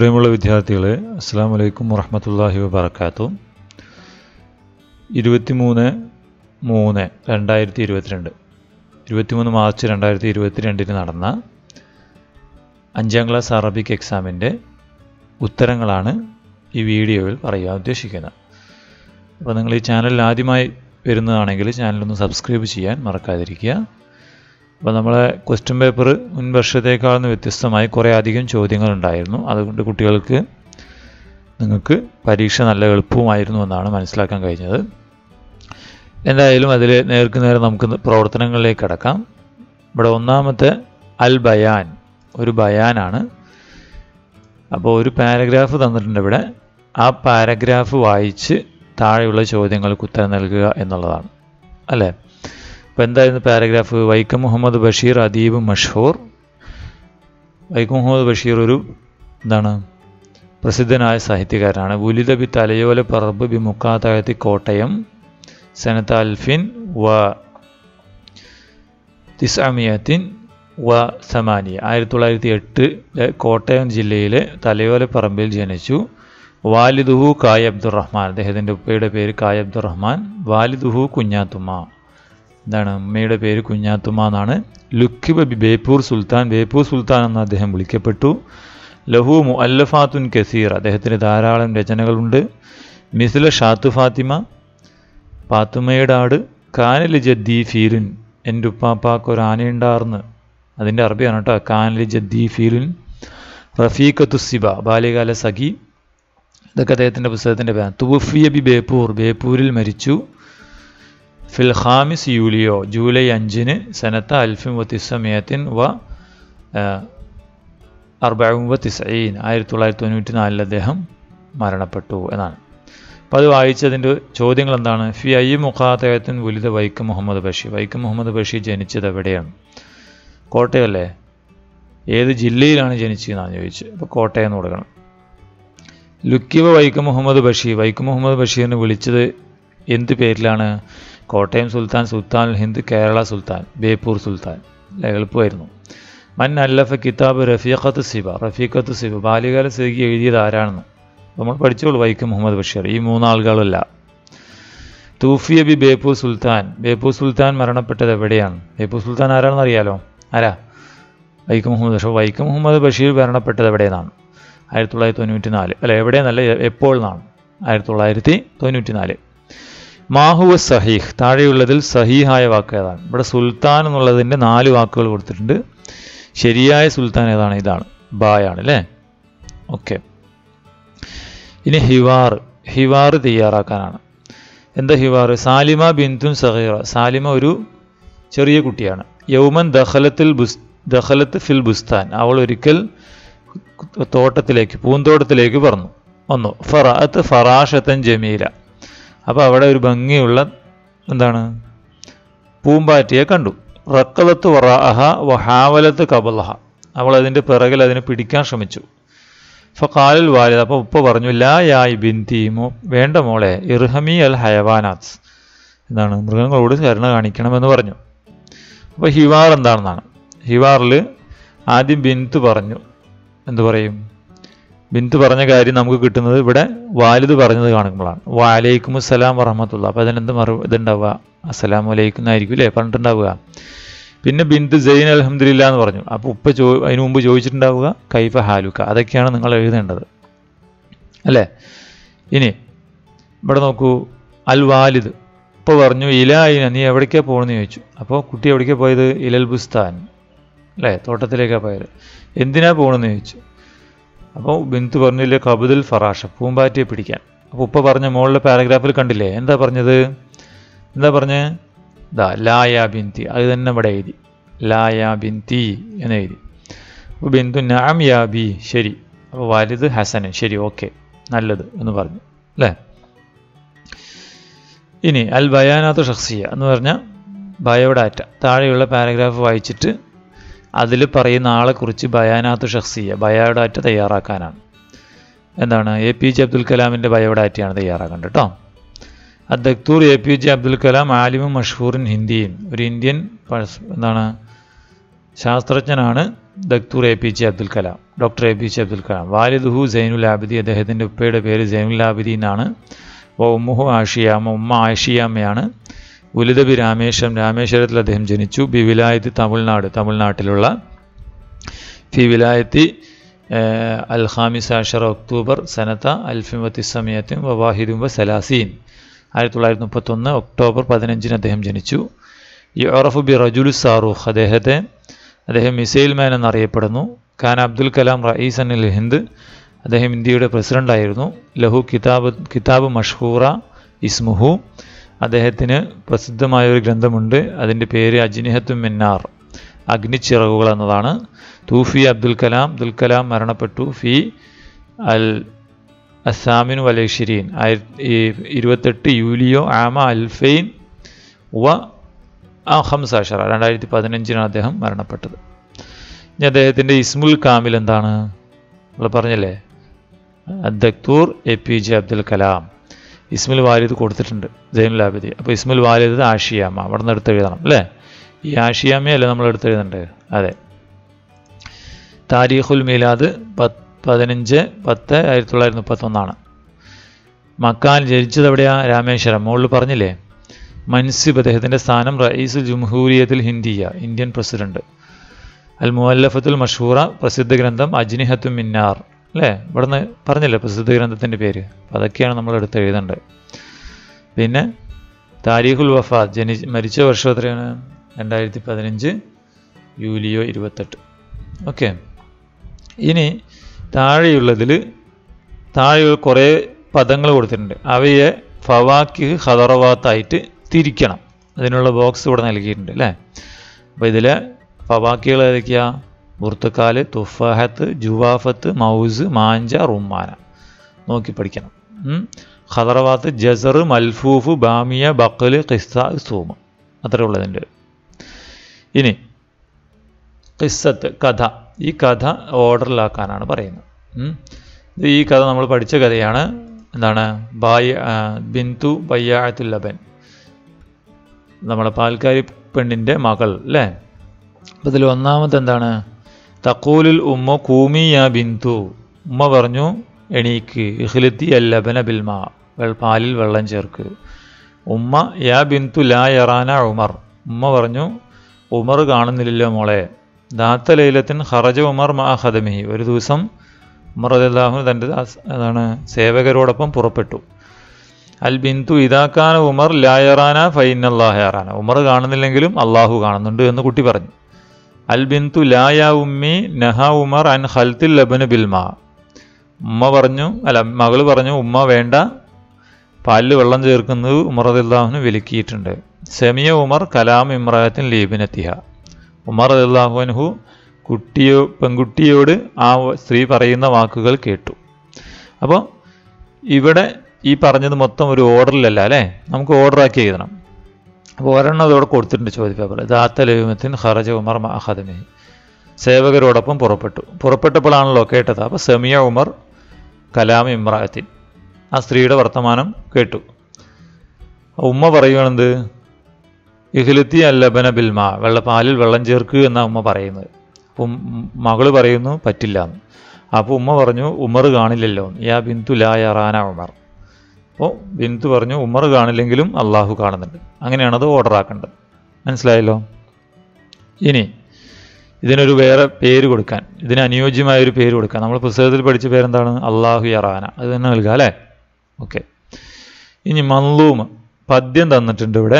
പ്രിയമുള്ള വിദ്യാർത്ഥികളെ അസ്സാം വലൈക്കും വറഹമത്തല്ലാഹി വബർക്കാത്തു ഇരുപത്തിമൂന്ന് മൂന്ന് രണ്ടായിരത്തി ഇരുപത്തിരണ്ട് ഇരുപത്തിമൂന്ന് മാർച്ച് രണ്ടായിരത്തി ഇരുപത്തിരണ്ടിന് നടന്ന അഞ്ചാം ക്ലാസ് അറബിക് എക്സാമിൻ്റെ ഉത്തരങ്ങളാണ് ഈ വീഡിയോയിൽ പറയാൻ ഉദ്ദേശിക്കുന്നത് അപ്പോൾ നിങ്ങൾ ഈ ചാനലിൽ ആദ്യമായി വരുന്നതാണെങ്കിൽ ചാനലൊന്ന് സബ്സ്ക്രൈബ് ചെയ്യാൻ മറക്കാതിരിക്കുക അപ്പോൾ നമ്മളെ ക്വസ്റ്റ്യൻ പേപ്പർ മുൻ വർഷത്തേക്കാൾ നിന്ന് വ്യത്യസ്തമായി കുറേ അധികം ചോദ്യങ്ങളുണ്ടായിരുന്നു അതുകൊണ്ട് കുട്ടികൾക്ക് നിങ്ങൾക്ക് പരീക്ഷ നല്ല എളുപ്പവുമായിരുന്നു എന്നാണ് മനസ്സിലാക്കാൻ കഴിഞ്ഞത് എന്തായാലും അതിൽ നേർക്ക് നേരെ നമുക്ക് പ്രവർത്തനങ്ങളിലേക്ക് കടക്കാം ഇവിടെ ഒന്നാമത്തെ അൽ ബയാൻ ഒരു ബയാനാണ് അപ്പോൾ ഒരു പാരഗ്രാഫ് തന്നിട്ടുണ്ട് ഇവിടെ ആ പാരഗ്രാഫ് വായിച്ച് താഴെയുള്ള ചോദ്യങ്ങൾക്ക് ഉത്തരം നൽകുക എന്നുള്ളതാണ് അല്ലേ അപ്പോൾ എന്തായിരുന്നു പാരഗ്രാഫ് വൈക്കം മുഹമ്മദ് ബഷീർ അദീബ് മഷൂർ വൈക്കം മുഹമ്മദ് ബഷീർ ഒരു എന്താണ് പ്രസിദ്ധനായ സാഹിത്യകാരനാണ് ഉലിത ബി തലയോല പറബ് ബി മുക്കാത്തായത്തി കോട്ടയം സനത്ത് അൽഫിൻ വ തിസാമിയത്തിൻ വ സമാനിയ ആയിരത്തി തൊള്ളായിരത്തി എട്ട് കോട്ടയം ജില്ലയിലെ തലയോല പറമ്പിൽ ജനിച്ചു വാലിദുഹു കായ് അബ്ദുറഹ്മാൻ അദ്ദേഹത്തിൻ്റെ ഉപ്പയുടെ പേര് കായ് അബ്ദുറഹ്മാൻ വാലിദുഹു കുഞ്ഞാത്തുമ്മ എന്താണ് ഉമ്മയുടെ പേര് കുഞ്ഞാത്തുമ്മ എന്നാണ് ലുക്കിബ ബി ബേപ്പൂർ സുൽത്താൻ ബേപ്പൂർ സുൽത്താൻ എന്ന് അദ്ദേഹം വിളിക്കപ്പെട്ടു ലഹു മുഅല്ലഫാത്തുൻ കസീർ അദ്ദേഹത്തിന് ധാരാളം രചനകളുണ്ട് മിസില ഷാത്തു ഫാത്തിമ പാത്തുമ്മയുടെ ആട് കാനലി ജദ്ദി ഫീലുൻ എൻ്റെ ഉപ്പാപ്പാക്ക് ഒരു ആനയുണ്ടാർന്ന് അതിൻ്റെ അറബിയാണ് കേട്ടോ കാനലി ജദ്ദി ഫീലുൻ റഫീഖത്തു സിബ ബാല്യകാല സഖി ഇതൊക്കെ അദ്ദേഹത്തിൻ്റെ പുസ്തകത്തിൻ്റെ പേരാണ് തുഫിയ ബി ബേപ്പൂർ ബേപ്പൂരിൽ മരിച്ചു ഫിൽ ഖാമിസ് യൂലിയോ ജൂലൈ അഞ്ചിന് സനത്ത അൽഫിം വ തിസമയത്തിൻ വ അർബവും വ തിസീൻ ആയിരത്തി തൊള്ളായിരത്തി തൊണ്ണൂറ്റി നാലിൽ അദ്ദേഹം മരണപ്പെട്ടു എന്നാണ് അപ്പോൾ അത് വായിച്ചതിൻ്റെ ചോദ്യങ്ങൾ എന്താണ് ഫി ഐ മുഖാത്തയത്തിൻ ഉലിത വൈക്കം മുഹമ്മദ് ബഷീർ വൈക്കം മുഹമ്മദ് ബഷീർ ജനിച്ചത് എവിടെയാണ് കോട്ടയല്ലേ ഏത് ജില്ലയിലാണ് ജനിച്ചതെന്നാണ് ചോദിച്ചത് അപ്പോൾ കോട്ടയം എന്ന് കൊടുക്കണം ലുക്കിവ വൈക്കം മുഹമ്മദ് ബഷീർ വൈക്കം മുഹമ്മദ് ബഷീറിനെ വിളിച്ചത് എന്ത് പേരിലാണ് കോട്ടയം സുൽത്താൻ സുൽത്താൻ ഹിന്ദ് കേരള സുൽത്താൻ ബേപ്പൂർ സുൽത്താൻ എളുപ്പമായിരുന്നു മൻ അല്ലഫ കിതാബ് റഫീഖത്ത് സിബ റഫീഖത്ത് സിബ ബാല്യകാല സേഖി എഴുതിയത് ആരാണെന്ന് നമ്മൾ പഠിച്ചോളൂ വൈക്കം മുഹമ്മദ് ബഷീർ ഈ മൂന്നാളുകളല്ല തൂഫിയ ബി ബേപ്പൂർ സുൽത്താൻ ബേപ്പൂർ സുൽത്താൻ മരണപ്പെട്ടത് എവിടെയാണ് ബേപ്പൂർ സുൽത്താൻ ആരാണെന്ന് അറിയാലോ ആരാ വൈക്കം മുഹമ്മദ് ബഷീർ വൈക്കം മുഹമ്മദ് ബഷീർ മരണപ്പെട്ടത് എവിടെയെന്നാണ് ആയിരത്തി തൊള്ളായിരത്തി തൊണ്ണൂറ്റി നാല് അല്ല എവിടെയെന്നല്ല എപ്പോൾ എന്നാണ് ആയിരത്തി തൊള്ളായിരത്തി തൊണ്ണൂറ്റി നാല് മാഹുവ സഹീഹ് താഴെയുള്ളതിൽ സഹീഹായ വാക്ക് ഏതാണ് ഇവിടെ സുൽത്താൻ എന്നുള്ളതിൻ്റെ നാല് വാക്കുകൾ കൊടുത്തിട്ടുണ്ട് ശരിയായ സുൽത്താൻ ഏതാണ് ഇതാണ് ബായാണ് അല്ലേ ഓക്കെ ഇനി ഹിവാർ ഹിവാർ തയ്യാറാക്കാനാണ് എന്താ ഹിവാർ സാലിമ ബിന്ദുൻ സഹീറ സാലിമ ഒരു ചെറിയ കുട്ടിയാണ് യൗമൻ ദഖലത്തിൽ ബുസ് ദഖലത്ത് ഫിൽ ബുസ്താൻ അവൾ ഒരിക്കൽ തോട്ടത്തിലേക്ക് പൂന്തോട്ടത്തിലേക്ക് പറഞ്ഞു വന്നു ഫറാത്ത് ഫറാഷത്തൻ ജമീല അപ്പോൾ അവിടെ ഒരു ഭംഗിയുള്ള എന്താണ് പൂമ്പാറ്റയെ കണ്ടു റക്കലത്ത് വറാഹ വഹാവലത്ത് കബലഹ അവൾ അതിൻ്റെ പിറകിൽ അതിനെ പിടിക്കാൻ ശ്രമിച്ചു ഫക്കാലിൽ വാലിദ് അപ്പോൾ ഉപ്പ പറഞ്ഞു ലാ യായ് ബിന്തി മോ വേണ്ട മോളെ ഇർഹമി അൽ ഹയവാനാത്ത് എന്താണ് മൃഗങ്ങളോട് കരുണ കാണിക്കണമെന്ന് പറഞ്ഞു അപ്പോൾ ഹിവാർ എന്താണെന്നാണ് ഹിവാറിൽ ആദ്യം ബിന്ത് പറഞ്ഞു എന്തു പറയും ബിന്ദു പറഞ്ഞ കാര്യം നമുക്ക് കിട്ടുന്നത് ഇവിടെ വാലിദ് പറഞ്ഞത് കാണുമ്പോഴാണ് വാലൈക്കും അസ്സലാം വറഹമത്തുള്ള അപ്പോൾ അതിനെന്ത് മറു ഇതുണ്ടാവുക അസ്സലാം വലൈക്കും എന്നായിരിക്കും അല്ലേ പറഞ്ഞിട്ടുണ്ടാവുക പിന്നെ ബിന്ദു ജൈൻ അലഹമ്മദില്ല എന്ന് പറഞ്ഞു അപ്പോൾ ഉപ്പ ചോ അതിനു മുമ്പ് ചോദിച്ചിട്ടുണ്ടാവുക കൈഫ ഹാലുക്ക അതൊക്കെയാണ് നിങ്ങൾ എഴുതേണ്ടത് അല്ലേ ഇനി ഇവിടെ നോക്കൂ അൽ വാലിദ് ഇപ്പോൾ പറഞ്ഞു ഇലായിന നീ എവിടേക്കാണ് പോകണമെന്ന് ചോദിച്ചു അപ്പോൾ കുട്ടി എവിടേക്കാണ് പോയത് ഇലൽ ബുസ്താൻ അല്ലേ തോട്ടത്തിലേക്കാണ് പോയത് എന്തിനാ പോകണമെന്ന് ചോദിച്ചു അപ്പോൾ ബിന്ദു പറഞ്ഞില്ലേ കബുദുൽ ഫറാഷ പൂമ്പാറ്റയെ പിടിക്കാൻ അപ്പോൾ ഉപ്പ പറഞ്ഞ മുകളിലെ പാരഗ്രാഫിൽ കണ്ടില്ലേ എന്താ പറഞ്ഞത് എന്താ പറഞ്ഞ് ഇതാ ലായ ബിന്തി അത് തന്നെ ഇവിടെ എഴുതി ലായ ബിന്തി എന്ന് എഴുതി അപ്പോൾ ബിന്ദു നാം യാ ബി ശരി അപ്പോൾ വലുത് ഹസനൻ ശരി ഓക്കെ നല്ലത് എന്ന് പറഞ്ഞു അല്ലേ ഇനി അൽ ബയാനാത്ത് ഷഖ്സിയ എന്ന് പറഞ്ഞാൽ ബയോഡാറ്റ താഴെയുള്ള പാരഗ്രാഫ് വായിച്ചിട്ട് അതിൽ പറയുന്ന ആളെക്കുറിച്ച് ബയാനാത്ത് ഷഖ്സിയ ബയോഡാറ്റ തയ്യാറാക്കാനാണ് എന്താണ് എ പി ജെ അബ്ദുൽ കലാമിൻ്റെ ബയോഡാറ്റയാണ് തയ്യാറാക്കേണ്ടത് കേട്ടോ അദ്ദക്തൂർ A P J Abdul Kalam ആലിമും മഷഹൂറിൻ ഹിന്ദിയും ഒരു ഇന്ത്യൻ എന്താണ് ശാസ്ത്രജ്ഞനാണ് ദക്തൂർ A P J Abdul Kalam doctor A P J Abdul Kalam വാലിദുഹു സൈനുൽ ആബിദി അദ്ദേഹത്തിൻ്റെ ഉപ്പയുടെ പേര് സൈനുൽ ആബിദി എന്നാണ് അപ്പോൾ ഉമ്മുഹു ആഷിയാമ്മ ഉമ്മ ആഷിയാമ്മയാണ് ഉലിതബി രാമേശ്വരം രാമേശ്വരത്തിൽ അദ്ദേഹം ജനിച്ചു ബി വിലായത്ത് തമിഴ്നാട് തമിഴ്നാട്ടിലുള്ള ഫി വിലായത്തി അൽ ഖാമിസ് ആഷർ ഒക്ടോബർ സനത്ത അൽഫിമത്തിസമയത്തും വവാഹിദും വ സലാസീൻ ആയിരത്തി തൊള്ളായിരത്തി മുപ്പത്തൊന്ന് ഒക്ടോബർ പതിനഞ്ചിന് അദ്ദേഹം ജനിച്ചു ഈ ഒറഫു ബി റജുലു സാറൂഖ് അദ്ദേഹത്തെ അദ്ദേഹം മിസൈൽ മാൻ എന്നറിയപ്പെടുന്നു ഖാൻ അബ്ദുൽ കലാം റയീസ് അനിൽ ഹിന്ദ് അദ്ദേഹം ഇന്ത്യയുടെ പ്രസിഡൻ്റായിരുന്നു ലഹു കിതാബ് കിതാബ് മഷ്ഹൂറ ഇസ്മുഹു അദ്ദേഹത്തിന് പ്രസിദ്ധമായ ഒരു ഗ്രന്ഥമുണ്ട് അതിൻ്റെ പേര് അജ്നിഹത്തു മിന്നാർ അഗ്നിച്ചിറകുകൾ എന്നതാണ് തൂഫി അബ്ദുൽ കലാം അബ്ദുൽ കലാം മരണപ്പെട്ടു ഫി അൽ അസാമിനു വലേഷിരീൻ ആയിരത്തി ഇരുപത്തെട്ട് യൂലിയോ ആമ അൽഫൈൻ വ ആ ഹംസാഷറ രണ്ടായിരത്തി പതിനഞ്ചിനാണ് അദ്ദേഹം മരണപ്പെട്ടത് ഇനി അദ്ദേഹത്തിൻ്റെ ഇസ്മുൽ കാമിൽ എന്താണ് നമ്മൾ പറഞ്ഞല്ലേ ദക്തൂർ A P J Abdul Kalam ഇസ്മുൽ വാലിദ് കൊടുത്തിട്ടുണ്ട് ജൈനുൽ ആബിദി അപ്പോൾ ഇസ്മുൽ വാലിദ് ആഷിയാമ്മ അവിടെ നിന്ന് എടുത്ത് എഴുതണം അല്ലേ ഈ ആഷിയാമ്മയല്ലേ നമ്മൾ എടുത്ത് എഴുതേണ്ടത് അതെ താരീഖുൽ മീലാദ് പത്ത് പതിനഞ്ച് പത്ത് ആയിരത്തി തൊള്ളായിരത്തി മുപ്പത്തൊന്നാണ് മക്കാൻ ജനിച്ചത് എവിടെയാ രാമേശ്വരം മുകളിൽ പറഞ്ഞില്ലേ മൻസിബ് അദ്ദേഹത്തിൻ്റെ സ്ഥാനം റയീസുൽ ജംഹൂരിയത്തിൽ ഹിന്ദിയ ഇന്ത്യൻ പ്രസിഡന്റ് അൽ മുഅല്ലഫത്തുൽ മഷൂറ പ്രസിദ്ധ ഗ്രന്ഥം അജ്നിഹത്തു മിന്നാർ അല്ലേ ഇവിടുന്ന് പറഞ്ഞില്ലേ പ്രസിദ്ധ ഗ്രന്ഥത്തിൻ്റെ പേര് അപ്പോൾ അതൊക്കെയാണ് നമ്മൾ എടുത്ത് എഴുതേണ്ടത് പിന്നെ താരീഖുൽ വഫാത്ത് ജനി മരിച്ച വർഷം എത്രയാണ് രണ്ടായിരത്തി പതിനഞ്ച് യൂലിയോ ഇരുപത്തെട്ട് ഓക്കെ ഇനി താഴെയുള്ളതിൽ താഴെ കുറേ പദങ്ങൾ കൊടുത്തിട്ടുണ്ട് അവയെ ഫവാക്കി ഹദറവാത്തായിട്ട് തിരിക്കണം അതിനുള്ള ബോക്സ് ഇവിടെ നൽകിയിട്ടുണ്ട് അല്ലേ അപ്പോൾ ഇതിൽ ഫവാക്കികൾ ഏതൊക്കെയാ ബുർത്തുക്കാല് തുഫാഹത്ത് ജുവാഫത്ത് മൗസ് മാഞ്ച റുമാന നോക്കി പഠിക്കണം ഖദറവാത്ത് ജസർ മൽഫൂഫ് ബാമിയ ബക്കല് ഖിസ്സ സൂമ് അത്രേ ഉള്ളതിൻ്റെ ഇനി ഖിസ്സത്ത് കഥ ഈ കഥ ഓർഡറിലാക്കാനാണ് പറയുന്നത് ഇത് ഈ കഥ നമ്മൾ പഠിച്ച കഥയാണ് എന്താണ് ബായ ബിന്ദു ബയ്യാഴത്തുൽ ലബൻ നമ്മുടെ പാൽക്കാരി പെണ്ണിൻ്റെ മകൾ അല്ലേ അപ്പം ഇതിൽ ഒന്നാമത് എന്താണ് തക്കൂലുൽ ഉമ്മ കൂമി യാ ബിന്ദു ഉമ്മ പറഞ്ഞു എണീക്ക് ഇഖ്ലത്തി അല്ലബന ബിൽമ പാലിൽ വെള്ളം ചേർക്ക് ഉമ്മ യാ ബിന്ദു ലാ യറാന ഉമർ ഉമ്മ പറഞ്ഞു ഉമർ കാണുന്നില്ലല്ലോ മോളെ ദാത്ത ലൈലത്തിൻ ഖറജ ഉമർ മാ ഖദമിഹി ഒരു ദിവസം ഉമർ അല്ലാഹു തൻ്റെ അതാണ് സേവകരോടൊപ്പം പുറപ്പെട്ടു അൽ ബിന്ദു ഇതാക്കാന ഉമർ ലായറാന ഫൈനല്ലാഹ യറാന ഉമർ കാണുന്നില്ലെങ്കിലും അള്ളാഹു കാണുന്നുണ്ട് എന്ന് കുട്ടി പറഞ്ഞു അൽ ബിന്ദു ലായ ഉമ്മി നഹ ഉമർ അൻ ഖൽത്തിൽ ലബന് ബിൽമാ ഉമ്മ പറഞ്ഞു അല്ല മകള് പറഞ്ഞു ഉമ്മ വേണ്ട പാലിൽ വെള്ളം ചേർക്കുന്നത് ഉമർ അദില്ലാഹുവിന് വിലക്കിയിട്ടുണ്ട് സെമിയ ഉമർ കലാം ഇമ്രായത്തിൻ ലീബിനെത്തിഹ ഉമർ അദില്ലാഹുഅൻഹു കുട്ടിയോ പെൺകുട്ടിയോട് ആ സ്ത്രീ പറയുന്ന വാക്കുകൾ കേട്ടു അപ്പോൾ ഇവിടെ ഈ പറഞ്ഞത് മൊത്തം ഒരു ഓർഡറിലല്ല അല്ലേ നമുക്ക് ഓർഡറാക്കി എഴുതണം അപ്പോൾ ഒരെണ്ണം അതോടെ കൊടുത്തിട്ടുണ്ട് ചോദ്യ പേപ്പർ ദാത്ത ലയുമത്തിൻ ഖറജ ഉമർ അഹദമി സേവകരോടൊപ്പം പുറപ്പെട്ടു പുറപ്പെട്ടപ്പോഴാണല്ലോ കേട്ടത് അപ്പോൾ സെമിയ ഉമർ കലാം ഇമ്രായത്തിൻ ആ സ്ത്രീയുടെ വർത്തമാനം കേട്ടു ഉമ്മ പറയുകയാണെന്ത് ഇഹ്ലത്തി അല്ലബന ബിൽമ വെള്ളപ്പാലിൽ വെള്ളം ചേർക്ക് എന്നാണ് ഉമ്മ പറയുന്നത് അപ്പം മകള് പറയുന്നു പറ്റില്ല എന്ന് അപ്പോൾ ഉമ്മ പറഞ്ഞു ഉമർ കാണില്ലല്ലോ യാ ബിന്ദു ലാ യറാന ഉമർ അപ്പോൾ ബിന്ദു പറഞ്ഞു ഉമർ കാണില്ലെങ്കിലും അള്ളാഹു കാണുന്നുണ്ട് അങ്ങനെയാണ് അത് ഓർഡർ ആക്കേണ്ടത് മനസ്സിലായല്ലോ ഇനി ഇതിനൊരു വേറെ പേര് കൊടുക്കാൻ ഇതിന് അനുയോജ്യമായ ഒരു പേര് കൊടുക്കാൻ നമ്മൾ പുസ്തകത്തിൽ പഠിച്ച പേരെന്താണ് അള്ളാഹു യറാന അത് തന്നെ നൽകുക അല്ലേ ഓക്കെ ഇനി മന്ലൂം പദ്യം തന്നിട്ടുണ്ട് ഇവിടെ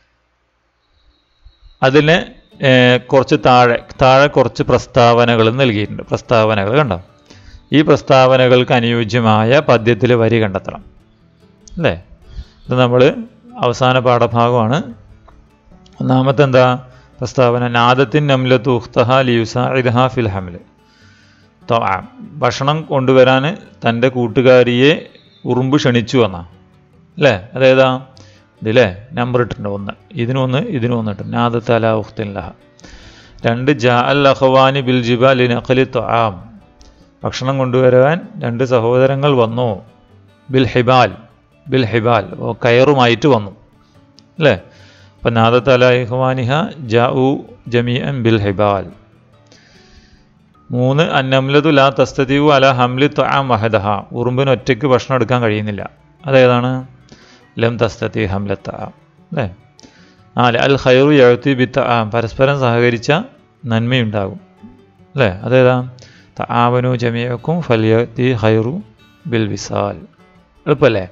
അതിന് കുറച്ച് താഴെ താഴെ കുറച്ച് പ്രസ്താവനകൾ നൽകിയിട്ടുണ്ട് പ്രസ്താവനകൾ കണ്ടോ ഈ പ്രസ്താവനകൾക്ക് അനുയോജ്യമായ പദ്യത്തിൽ വരി കണ്ടെത്തണം അല്ലേ ഇത് നമ്മൾ അവസാന പാഠഭാഗമാണ് ഒന്നാമത്തെ എന്താ പ്രസ്താവന നാദത്തിൻ നംലത്ത് ഉഖ്തഹ ലിയുസാഇദ്ഹ ഫിൽ ഹംല് ഭക്ഷണം കൊണ്ടുവരാൻ തൻ്റെ കൂട്ടുകാരിയെ ഉറുമ്പ് ക്ഷണിച്ചു എന്നാ അല്ലേ അതേതാ ഇതില്ലേ നമ്പർ ഇട്ടിട്ടുണ്ട് ഒന്ന് ഇതിനൊന്ന് ഇതിനും ഒന്ന് ഇട്ടുണ്ട് നാദത്ത് അല ഉഖ്തിൻ ലഹ രണ്ട് ജാ അൽ അഖ്വാനി ബിൽ ജിബ ലി നഖലി ത്വആം ഭക്ഷണം കൊണ്ടുവരാൻ രണ്ട് സഹോദരങ്ങൾ വന്നു ബിൽ ഹിബാൽ ബിൽ ഹിബാൽ ഓ കയറുമായിട്ട് വന്നു അല്ലേ അപ്പം നാദത്ത് അല ഇഹ്വാനിഹ ജാഉ ജമീഅൻ ബിൽ ഹിബാൽ മൂന്ന് അന്നംലതു ലാ തസ്തീവു അല ഹംലി ത്വാം വഹദഹ ഉറുമ്പിന് ഒറ്റയ്ക്ക് ഭക്ഷണം എടുക്കാൻ കഴിയുന്നില്ല അതേതാണ് ലം തസ്തത്തി ഹംലത്ത അല്ലേ നാല് അൽ ഖൈറു എഴുത്തി ബി തആം പരസ്പരം സഹകരിച്ച നന്മയുണ്ടാകും അല്ലേ അതേതാ തആവനു ജമിയക്കും ഫലിയത്തി ഖൈറു ബിൽ വിസാൽ എളുപ്പമല്ലേ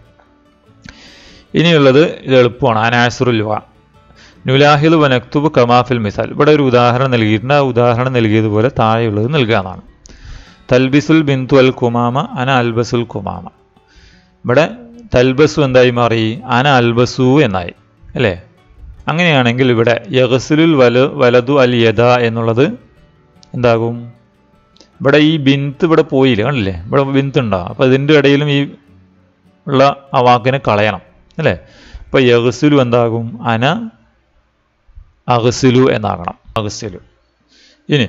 ഇനിയുള്ളത് ഇത് എളുപ്പമാണ് അനാസുറുൽ വ നുലാഹിദ് വനക്തുബ് കമാഫിൽ മിസാൽ ഇവിടെ ഒരു ഉദാഹരണം നൽകിയിട്ടുണ്ട് ആ ഉദാഹരണം നൽകിയതുപോലെ താഴെയുള്ളത് നൽകാന്നാണ് തൽബിസുൽ ബിന്തു അൽ കുമാമ അന അൽബസുൽ കുമാമ ഇവിടെ തൽബസു എന്തായി മാറി അന അൽബസു എന്നായി അല്ലേ അങ്ങനെയാണെങ്കിൽ ഇവിടെ യഗസുലുൽ വല വലതു അൽ യദ എന്നുള്ളത് എന്താകും ഇവിടെ ഈ ബിന്ത് ഇവിടെ പോയില്ല കണ്ടില്ലേ ഇവിടെ ബിന്ത് ഉണ്ടാവും അപ്പോൾ ഇതിൻ്റെ ഇടയിലും ഈ ഉള്ള ആ വാക്കിനെ കളയണം അല്ലേ അപ്പോൾ യഗസുലു എന്താകും അന അഗസുലു എന്നാകണം അഗസുലു ഇനി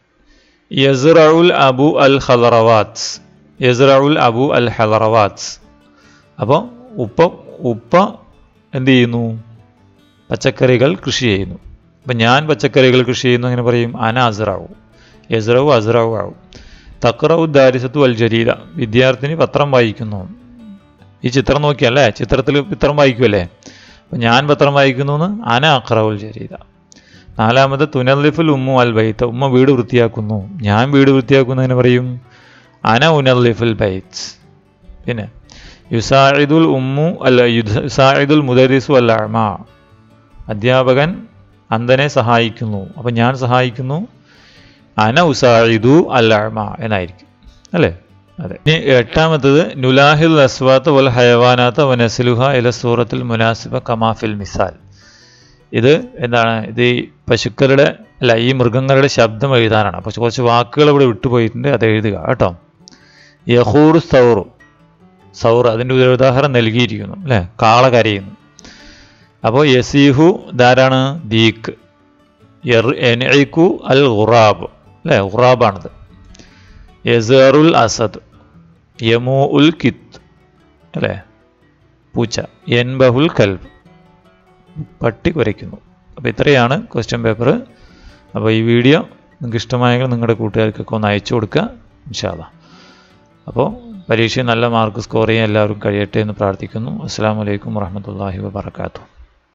യസ്റഉൽ അബു അൽ ഹലറവാത്ത് യസ്റഉൽ അബു അൽ ഹലറവാത്ത് അപ്പോൾ ഉപ്പ ഉപ്പ എന്ത് ചെയ്യുന്നു പച്ചക്കറികൾ കൃഷി ചെയ്യുന്നു അപ്പം ഞാൻ പച്ചക്കറികൾ കൃഷി ചെയ്യുന്നു അങ്ങനെ പറയും അന അസ്റാവു യസ്റവു അസ്റാവു ആവും തക്റവു ദാരിസത്തു അൽ ജരീദ വിദ്യാർത്ഥിനി പത്രം വായിക്കുന്നു ഈ ചിത്രം നോക്കിയല്ലേ ചിത്രത്തിൽ പത്രം വായിക്കുമല്ലേ അപ്പം ഞാൻ പത്രം വായിക്കുന്നു എന്ന് അന അക്റവുൽ ജരീദ നാലാമത് തുനല്ലിഫുൽ ഉമ്മു അൽ ബൈത്ത് ഉമ്മ വീട് വൃത്തിയാക്കുന്നു ഞാൻ വീട് വൃത്തിയാക്കുന്നതിന് പറയും അന ഉനല്ലിഫുൽ ബൈത്ത് പിന്നെ യുസായിദുൽ ഉമ്മു അല്ല യുസായിദുൽ മുദരിസു അൽ അമ അധ്യാപകൻ അന്ധനെ സഹായിക്കുന്നു അപ്പം ഞാൻ സഹായിക്കുന്നു അന ഉസായിദു അൽ അമ എന്നായിരിക്കും അല്ലേ അതെ ഇനി എട്ടാമത്തത് നുലാഹിൽ അസ്വാത്ത് വൽ ഹയവാനാത്ത വനസിലുഹ ഇല സൂറത്തുൽ മുനാസിബ കമാഫിൽ മിസാൽ ഇത് എന്താണ് ഇത് ഈ പശുക്കളുടെ അല്ല ഈ മൃഗങ്ങളുടെ ശബ്ദം എഴുതാനാണ് അപ്പോൾ കുറച്ച് വാക്കുകൾ ഇവിടെ വിട്ടുപോയിട്ടുണ്ട് അത് എഴുതുക കേട്ടോ യഹൂർ സൗറു സൗർ അതിൻ്റെ ഒരു ഉദാഹരണം നൽകിയിരിക്കുന്നു അല്ലേ കാള കരയുന്നു അപ്പോൾ യസീഹു ധാരാണ് ദീക്ക് എനൈക്കു അൽ ഖുറാബ് അല്ലേ ഖുറാബാണിത് യസറുൽ അസദ് യമു ഉൽ കിത്ത് അല്ലേ പൂച്ച എൻബഹുൽ കൽബ് പട്ടി കുരയ്ക്കുന്നു അപ്പോൾ ഇത്രയാണ് ക്വസ്റ്റ്യൻ പേപ്പർ അപ്പോൾ ഈ വീഡിയോ നിങ്ങൾക്ക് ഇഷ്ടമായെങ്കിൽ നിങ്ങളുടെ കൂട്ടുകാർക്കൊക്കെ ഒന്ന് അയച്ചു കൊടുക്കുക ഇൻഷാല്ല അപ്പോൾ പരീക്ഷയിൽ നല്ല മാർക്ക് സ്കോർ ചെയ്യാൻ എല്ലാവർക്കും കഴിയട്ടെ എന്ന് പ്രാർത്ഥിക്കുന്നു അസ്സാം വലൈക്കും വാഹമത്തല്ലാഹി വാബർക്കാത്തു